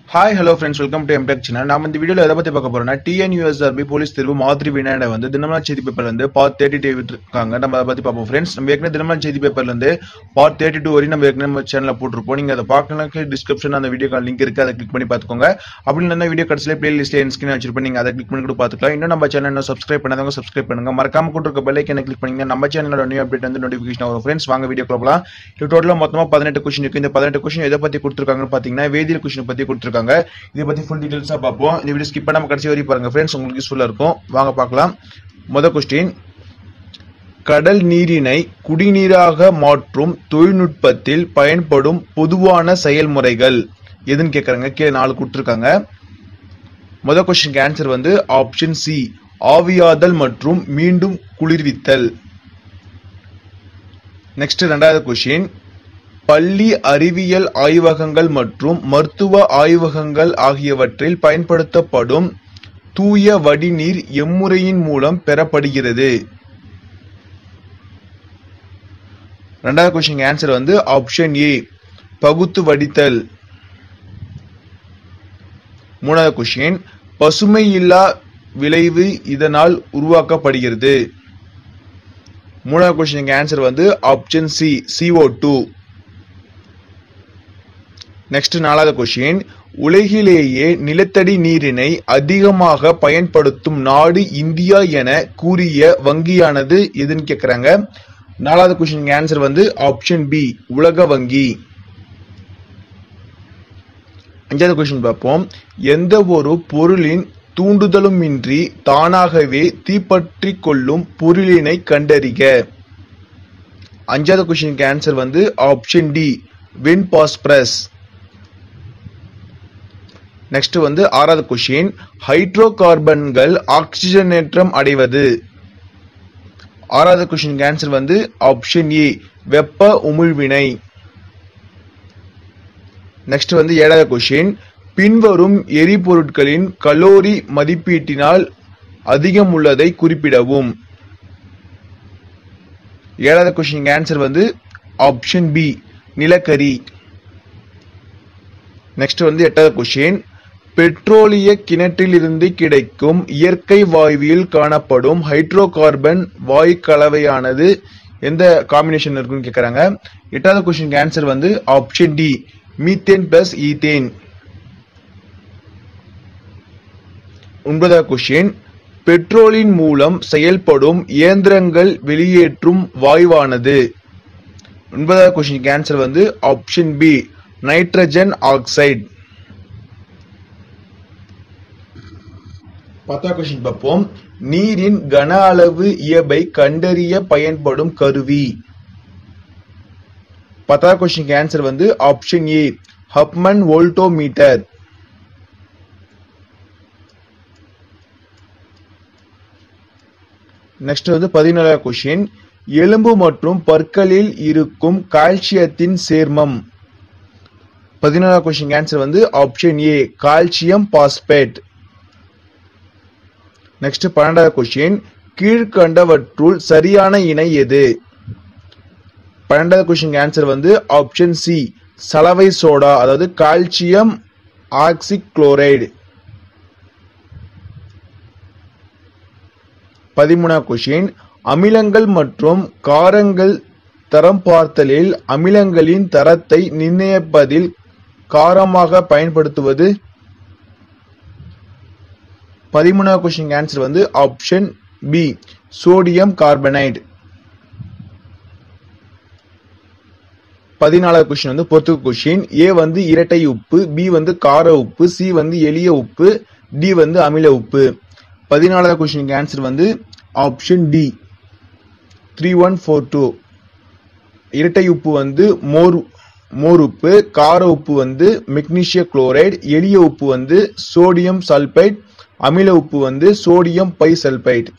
hi hello friends welcome to MTech channel நாம இந்த வீடியோல எதை பத்தி பார்க்க போறோம்னா டிஎன்யூஎஸ்ஆர்பி போலீஸ் தேர்வு மாதிரி வினாட வந்து தினமலர் செய்தி பேப்பர்ல இருந்து பார்ட் தேர்ட்டி டூ இருக்காங்க நம்ம அதை பத்தி பார்ப்போம் ஃப்ரெண்ட்ஸ் நம்ம ஏற்கனவே தினமலர் செய்தி பேப்பர்ல இருந்து பார்ட் தேர்ட்டி டூ வரையும் நம்ம ஏற்கனவே நம்ம சேனல்ல போட்டிருப்போம் நீங்க அதை பார்க்கணுக்கு டிஸ்கிரிப்ஷன் அந்த வீடியோ லிங்க் இருக்கு அதை கிளிக் பண்ணி பார்த்துக்கோங்க அப்படி இல்லைன்னா வீடியோ கடைசியில பிளே லிஸ்ட்ல என் ஸ்கிரீன் வச்சிருப்பேன் நீங்க அதை கிளிக் பண்ணி கூட பார்த்துக்கலாம் இன்னும் நம்ம சேனல் இன்னும் சப்ஸ்கிரைப் பண்ணாதவங்க சப்ஸ்கிரைப் பண்ணுங்க மறக்காம கூட இருக்க பெல் ஐக்கனை கிளிக் பண்ணீங்க நம்ம சேனலோட நியூ அப்டேட் வந்து நோட்டிஃபிகேஷன் வரும் ஃப்ரெண்ட்ஸ் வாங்க வீடியோ போகலாம் இது டோட்டலா மொத்தமா பதினெட்டு கொஸ்டின் இருக்கு இந்த பதினெட்டு கொஸ்டின் எதை பத்தி கொடுத்துருக்காங்கன்னு பாத்தீங்கன்னா வேதியியல் கொஸ்டின் பத்தி கொடுத்துருக்காங்க இதை பத்தி ஃபுல் டீடைல்ஸா பார்ப்போம் இந்த வீடியோ ஸ்கிப் பண்ணாம கடைசி வரையும் பாருங்க ஃப்ரெண்ட்ஸ் உங்களுக்கு யூஸ்ஃபுல்லா இருக்கும் வாங்க பார்க்கலாம் முத கொஸ்டின் கடல் நீரினை குடிநீராக மாற்றும் தொழில்நுட்பத்தில் பயன்படும் பொதுவான செயல்முறைகள் எதுன்னு கேட்கறாங்க கீழே நாலு கொடுத்துருக்காங்க முத கொஸ்டினுக்கு ஆன்சர் வந்து ஆப்ஷன் சி ஆவியாதல் மற்றும் மீண்டும் குளிர்வித்தல் நெக்ஸ்ட் ரெண்டாவது கொஸ்டின் பள்ளி அறிவியல் ஆய்வகங்கள் மற்றும் மருத்துவ ஆய்வகங்கள் ஆகியவற்றில் பயன்படுத்தப்படும் தூய வடிநீர் எம்முறையின் மூலம் பெறப்படுகிறது ரெண்டாவது கொஸ்டின் ஆன்சர் வந்து ஆப்ஷன் ஏ பகுத்து வடித்தல் மூணாவது கொஸ்டின் பசுமை இல்லா விளைவு இதனால் உருவாக்கப்படுகிறது மூணாவது கொஸ்டினுக்கு ஆன்சர் வந்து option C CO two next நாலாவது கொஸ்டின் உலகிலேயே நிலத்தடி நீரினை அதிகமாக பயன்படுத்தும் நாடு இந்தியா என கூறிய வங்கியானது எதுன்னு கேட்குறாங்க நாலாவது கொஸ்டின் ஆன்சர் வந்து ஆப்ஷன் பி உலக வங்கி அஞ்சாவது கொஸ்டின் பார்ப்போம் எந்த ஒரு பொருளின் தூண்டுதலுமின்றி தானாகவே தீப்பற்றி கொள்ளும் பொருளினை கண்டறிக அஞ்சாவது கொஸ்டினுக்கு ஆன்சர் வந்து ஆப்ஷன் டி வின் பாஸ்பரஸ் நெக்ஸ்ட் வந்து ஆறாவது கொஸ்டின் ஹைட்ரோ கார்பன்கள் ஆக்சிஜனேற்றம் அடைவது ஆறாவது கொஸ்டின் ஆன்சர் வந்து ஆப்ஷன் ஏ வெப்ப உமிழ்வினை நெக்ஸ்ட் வந்து ஏழாவது கொஸ்டின் பின்வரும் எரிபொருட்களின் கலோரி மதிப்பீட்டினால் அதிகம் உள்ளதை குறிப்பிடவும் ஏழாவது கொஸ்டின் ஆன்சர் வந்து ஆப்ஷன் பி நிலக்கரி நெக்ஸ்ட் வந்து எட்டாவது கொஸ்டின் பெட்ரோலிய கிணற்றிலிருந்து கிடைக்கும் இயற்கை வாயுவில் காணப்படும் ஹைட்ரோ கார்பன் வாயு கலவையானது எந்த காம்பினேஷன் இருக்குன்னு கேட்குறாங்க எட்டாவது கொஸ்டின் ஆன்சர் வந்து option D methane plus ethane ஒன்பதாவது கொஸ்டின் பெட்ரோலின் மூலம் செயல்படும் இயந்திரங்கள் வெளியேற்றும் வாயுவானது ஒன்பதாவது கொஸ்டின் ஆன்சர் வந்து ஆப்ஷன் பி நைட்ரஜன் ஆக்சைடு பத்தா கொஸ்டின் பார்ப்போம் நீரின் கன அளவு இயல்பை கண்டறிய பயன்படும் கருவி பத்தா கொஸ்டின் ஆன்சர் வந்து option A Hofmann voltameter next வந்து பதினேழாவது கொஸ்டின் எலும்பு மற்றும் பற்களில் இருக்கும் கால்சியத்தின் சேர்மம் பதினேழாவது கொஸ்டின் ஆன்சர் வந்து option A calcium phosphate next பன்னெண்டாவது கொஸ்டின் கீழ்கண்டவற்றுள் சரியான இணை எது பன்னெண்டாவது கொஸ்டின் ஆன்சர் வந்து ஆப்ஷன் சி சலவை சோடா அதாவது கால்சியம் ஆக்சிக் குளோரைடு பதிமூணாவது கொஸ்டின் அமிலங்கள் மற்றும் காரங்கள் தரம் பார்த்தலில் அமிலங்களின் தரத்தை நிர்ணயிப்பதில் காரமாக பயன்படுத்துவது பதிமூணாவது கொஸ்டின் ஆன்சர் வந்து ஆப்ஷன் பி சோடியம் கார்பனைடு பதினாலாவது கொஸ்டின் வந்து பொறுத்து கொஸ்டின் ஏ வந்து இரட்டை உப்பு பி வந்து கார உப்பு சி வந்து எளிய உப்பு டி வந்து அமில உப்பு பதினாலாவது கொஸ்டினுக்கு ஆன்சர் வந்து option D three one four two இரட்டை உப்பு வந்து மோர் மோர் உப்பு கார உப்பு வந்து மெக்னீசிய குளோரைடு எளிய உப்பு வந்து சோடியம் சல்பைட் அமில உப்பு வந்து சோடியம் பை சல்பைட்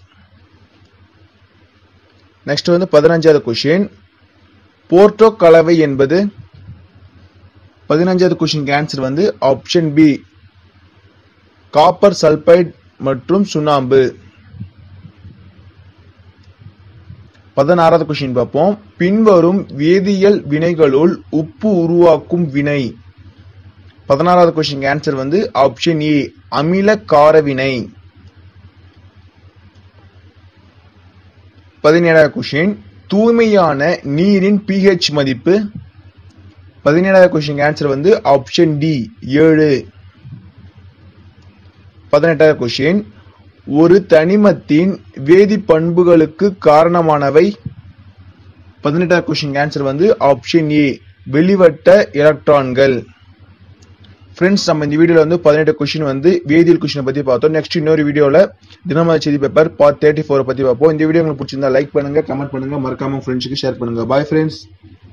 நெக்ஸ்ட் வந்து பதினஞ்சாவது கொஸ்டின் போர்ட்டோ கலவை என்பது பதினஞ்சாவது கொஸ்டின் ஆன்சர் வந்து ஆப்ஷன் பி காப்பர் சல்பைட் மற்றும் சுண்ணாம்பு பதினாறாவது கொஸ்டின் பார்ப்போம் பின்வரும் வேதியியல் வினைகளுள் உப்பு உருவாக்கும் வினை பதினாறாவது கொஸ்டின் ஆன்சர் வந்து ஆப்ஷன் ஏ அமில காரவினை பதினேழாவது கொஸ்டின் தூய்மையான நீரின் பிஹெச் மதிப்பு பதினேழாவது கொஸ்டின் ஆன்சர் வந்து ஆப்ஷன் டி ஏழு பதினெட்டாவது கொஸ்டின் ஒரு தனிமத்தின் வேதி பண்புகளுக்கு காரணமானவை பதினெட்டாவது கொஸ்டின் ஆன்சர் வந்து ஆப்ஷன் ஏ வெளிவட்ட எலக்ட்ரான்கள் ஃப்ரெண்ட்ஸ் நம்ம இந்த வீடியோல வந்து பதினெட்டு கொஸ்டின் வந்து வேதியியல் கொஸ்டினை பத்தி பார்த்தோம் நெக்ஸ்ட் இன்னொரு வீடியோல தினமலர் செய்தி பேப்பர் பார்ட் தேர்ட்டி ஃபோரை பத்தி பார்ப்போம் இந்த வீடியோ உங்களுக்கு பிடிச்சிருந்தா லைக் பண்ணுங்க கமெண்ட் பண்ணுங்க மறக்காம ஃப்ரெண்ட்ஸுக்கு ஷேர் பண்ணுங்க பாய் ஃப்ரெண்ட்ஸ்